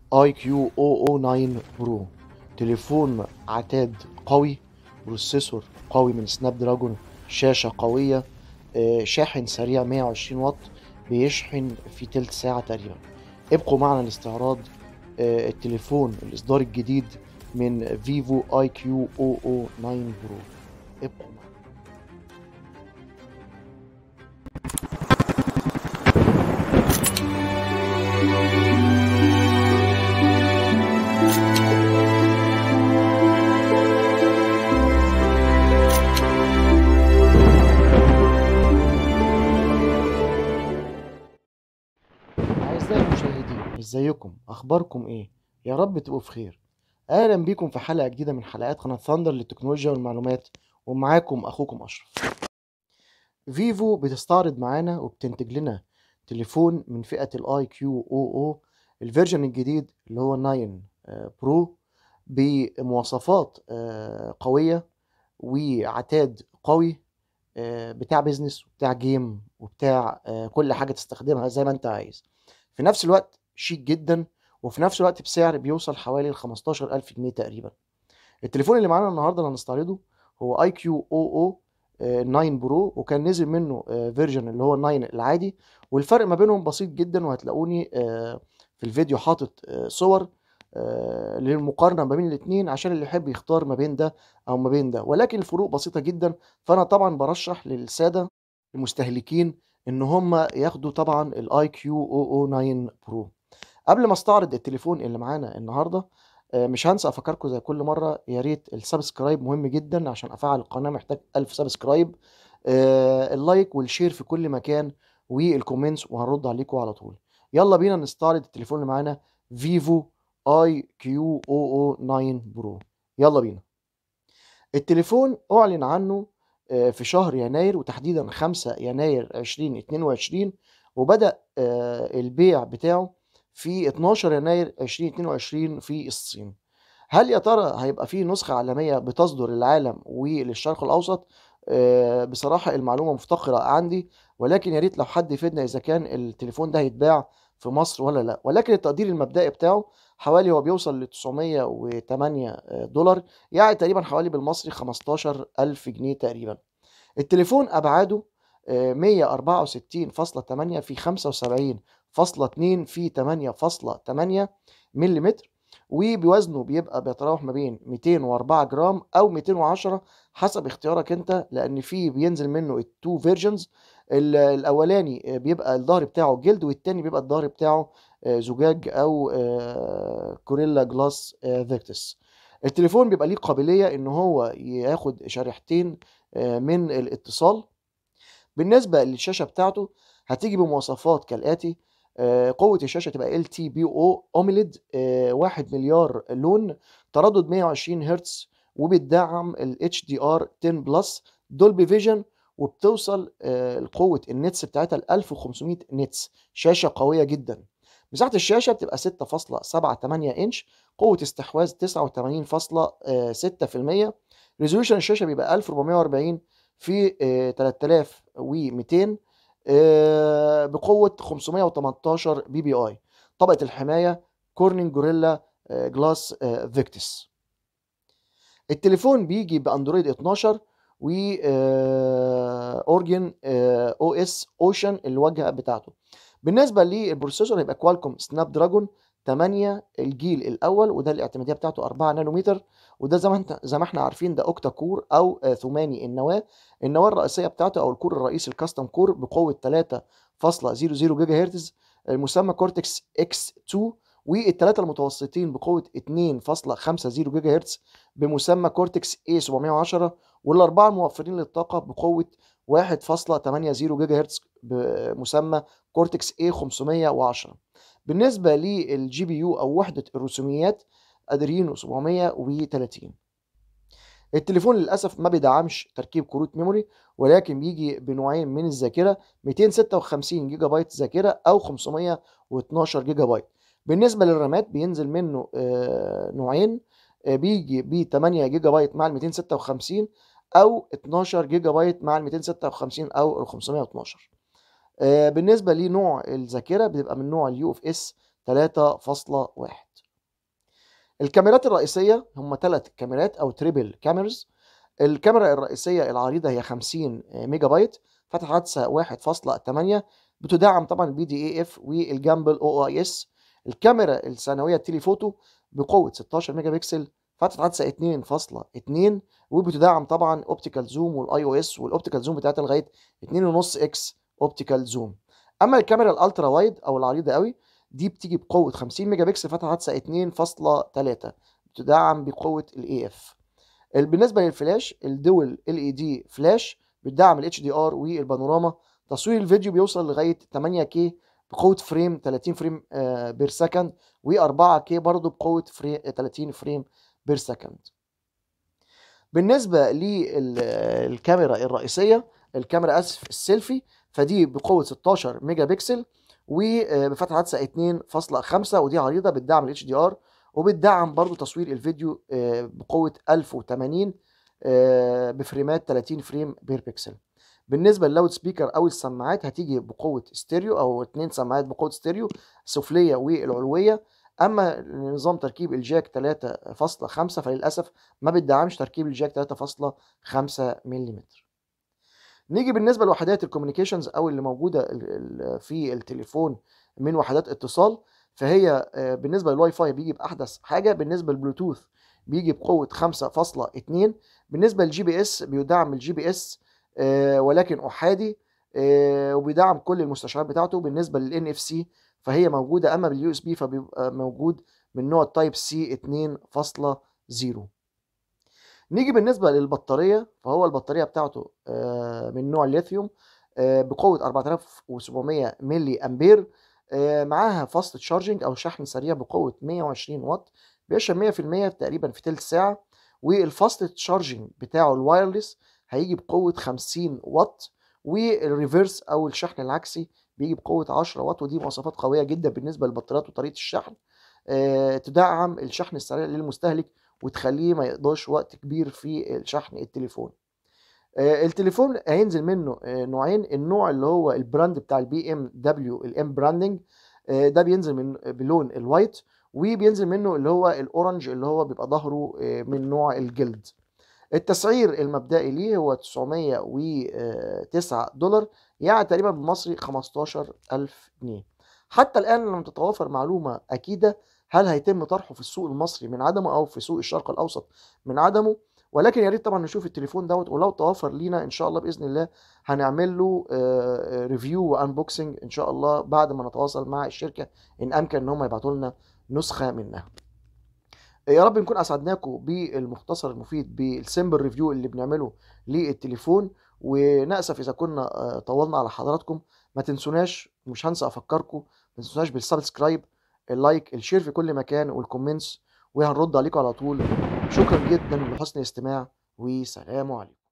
اي كيو او او 9 برو تليفون عتاد قوي بروسيسور قوي من سناب دراجون شاشة قوية آه، شاحن سريع 120 واط بيشحن في تلت ساعة تقريبا ابقوا معنا لاستعراض آه، التليفون الإصدار الجديد من فيفو اي كيو او او 9 برو ابقوا معنا أعزائي المشاهدين ازيكم اخباركم ايه يا رب تبقوا بخير اهلا بيكم في حلقة جديدة من حلقات قناة ثاندر للتكنولوجيا والمعلومات ومعاكم اخوكم اشرف فيفو بتستعرض معانا وبتنتج لنا تليفون من فئة الاي كيو او او الفيرجن الجديد اللي هو 9 آه، برو بمواصفات آه، قوية وعتاد قوي آه، بتاع بيزنس وبتاع جيم وبتاع آه، كل حاجة تستخدمها زي ما انت عايز في نفس الوقت شيك جدا وفي نفس الوقت بسعر بيوصل حوالي ال 15000 جنيه تقريبا التليفون اللي معانا النهارده اللي هنستعرضه هو اي كيو او او 9 برو وكان نزل منه فيرجن اللي هو 9 العادي والفرق ما بينهم بسيط جدا وهتلاقوني آه، في الفيديو حاطط آه، صور آه، للمقارنه ما بين الاثنين عشان اللي يحب يختار ما بين ده او ما بين ده ولكن الفروق بسيطه جدا فانا طبعا برشح للساده المستهلكين ان هم ياخدوا طبعا الاي كيو او او 9 برو قبل ما استعرض التليفون اللي معانا النهارده آه، مش هنسى افكركم زي كل مره يا ريت السبسكرايب مهم جدا عشان افعل القناه محتاج 1000 سبسكرايب آه، اللايك والشير في كل مكان والكومنتس وهنرد عليكم على طول يلا بينا نستعرض التليفون اللي معانا فيفو اي كيو او او 9 برو يلا بينا التليفون اعلن عنه آه، في شهر يناير وتحديدا 5 يناير 2022 وبدأ آه، البيع بتاعه في 12 يناير 2022 في الصين هل يا ترى هيبقى فيه نسخة عالمية بتصدر للعالم وللشرق الأوسط آه، بصراحة المعلومة مفتقرة عندي ولكن يا ريت لو حد يفيدنا إذا كان التليفون ده هيتباع في مصر ولا لا ولكن التقدير المبدئي بتاعه حوالي هو بيوصل ل 908 دولار يعني تقريبا حوالي بالمصري 15 ألف جنيه تقريبا التليفون أبعاده آه، 164.8 في 75.2 في 8.8 ملم وبوزنه بيبقى بيتراوح ما بين 204 جرام او 210 حسب اختيارك انت لان في بينزل منه التو فيرجنز الاولاني آه، بيبقى الظهر بتاعه جلد والتاني بيبقى الظهر بتاعه آه، زجاج او آه، كوريلا جلاس آه، فيكتس التليفون بيبقى ليه قابلية ان هو ياخد شريحتين آه، من الاتصال بالنسبة للشاشة بتاعته هتيجي بمواصفات كالآتي آه، قوة الشاشة تبقى LTPO أوميليد 1 مليار لون تردد 120 هرتز وبتدعم ال HDR 10 بلس دولبي فيجن وبتوصل آه، لقوة النتس بتاعتها ل 1500 نتس شاشة قوية جدا مساحة الشاشة بتبقى 6.78 انش قوة استحواذ 89.6% ريزولوشن الشاشة بيبقى 1440 في آه، 3200 آه، بقوة 518 بي بي اي طبقة الحماية كورنينج جوريلا آه، جلاس آه، فيكتس التليفون بيجي باندرويد 12 و آه، اورجن آه، او اس اوشن الواجهه بتاعته بالنسبه للبروسيسور هيبقى كوالكوم سناب دراجون 8 الجيل الاول وده الاعتماديه بتاعته 4 نانومتر وده زي ما انت زي ما احنا عارفين ده اوكتا كور او آه، ثماني النواه النواه الرئيسيه بتاعته او الكور الرئيسي الكاستم كور بقوه 3.00 جيجا هرتز المسمى كورتكس اكس 2 والثلاثه المتوسطين بقوه 2.50 جيجا هرتز بمسمى كورتكس اي 710 والاربعه الموفرين للطاقه بقوه 1.80 جيجا هرتز بمسمى كورتكس اي 510 بالنسبه للجي بي يو او وحده الرسوميات ادرينو 730 التليفون للاسف ما بيدعمش تركيب كروت ميموري ولكن بيجي بنوعين من الذاكره 256 جيجا بايت ذاكره او 512 جيجا بايت بالنسبه للرامات بينزل منه آه، نوعين آه، بيجي ب 8 جيجا بايت مع ال 256 او 12 جيجا بايت مع ال 256 او ال 512 آه، بالنسبه لنوع الذاكره بتبقى من نوع اليو اف اس 3.1 الكاميرات الرئيسية هم ثلاث كاميرات أو تريبل كاميرز الكاميرا الرئيسية العريضة هي 50 ميجا بايت فتح عدسة 1.8 بتدعم طبعا البي دي اي اف والجامبل او اي اس الكاميرا الثانوية التليفوتو بقوة 16 ميجا بكسل فتحة عدسة 2.2 وبتدعم طبعا اوبتيكال زوم والاي او اس والاوبتيكال زوم بتاعتها لغاية 2.5 اكس اوبتيكال زوم اما الكاميرا الالترا وايد او العريضة قوي دي بتيجي بقوة 50 ميجا بكسل فتحة عدسة 2.3 بتدعم بقوة الاي اف بالنسبة للفلاش الدول ال اي دي فلاش بتدعم الاتش دي ار والبانوراما تصوير الفيديو بيوصل لغاية 8K بقوة فريم 30 فريم بير سكند و4K برضه بقوة فريم 30 فريم بير سكند بالنسبة للكاميرا الرئيسية الكاميرا اسف السيلفي فدي بقوة 16 ميجا بكسل وبفتحة عدسة 2.5 ودي عريضة بتدعم الاتش دي ار وبتدعم برضو تصوير الفيديو بقوة 1080 بفريمات 30 فريم بير بكسل بالنسبة للاود سبيكر أو السماعات هتيجي بقوة ستيريو أو اتنين سماعات بقوة ستيريو السفلية والعلوية أما نظام تركيب الجاك 3.5 فللأسف ما بتدعمش تركيب الجاك 3.5 ملم نيجي بالنسبة لوحدات الكوميونيكيشنز أو اللي موجودة في التليفون من وحدات اتصال فهي بالنسبه للواي فاي بيجي باحدث حاجه بالنسبه للبلوتوث بيجي بقوه 5.2 بالنسبه للجي بي اس بيدعم الجي بي اس ولكن احادي وبيدعم كل المستشعرات بتاعته بالنسبه للان اف سي فهي موجوده اما باليو اس بي فبيبقى موجود من نوع تايب سي 2.0 نيجي بالنسبه للبطاريه فهو البطاريه بتاعته من نوع الليثيوم بقوه 4700 ملي امبير معاها فاست تشارجنج او شحن سريع بقوه 120 واط بيشحن 100% تقريبا في تلت ساعه والفاست تشارجنج بتاعه الوايرلس هيجي بقوه 50 واط والريفرس او الشحن العكسي بيجي بقوه 10 واط ودي مواصفات قويه جدا بالنسبه للبطاريات وطريقه الشحن تدعم الشحن السريع للمستهلك وتخليه ما يقضاش وقت كبير في شحن التليفون التليفون هينزل منه نوعين النوع اللي هو البراند بتاع البي ام دبليو الام براندنج ده بينزل من بلون الوايت وبينزل منه اللي هو الاورنج اللي هو بيبقى ظهره من نوع الجلد التسعير المبدئي ليه هو 909 دولار يعني تقريبا بالمصري 15000 جنيه حتى الان لم تتوافر معلومه اكيده هل هيتم طرحه في السوق المصري من عدمه او في سوق الشرق الاوسط من عدمه ولكن يا ريت طبعا نشوف التليفون دوت ولو توفر لينا ان شاء الله باذن الله هنعمل له ريفيو وانبوكسنج ان شاء الله بعد ما نتواصل مع الشركه ان امكن ان هم يبعتوا لنا نسخه منها يا رب نكون اسعدناكم بالمختصر المفيد بالسيمبل ريفيو اللي بنعمله للتليفون وناسف اذا كنا طولنا على حضراتكم ما تنسوناش مش هنسى افكركم ما تنسوناش بالسبسكرايب اللايك الشير في كل مكان والكومنتس وهنرد عليكم على طول شكرا جدا لحسن الاستماع وسلام عليكم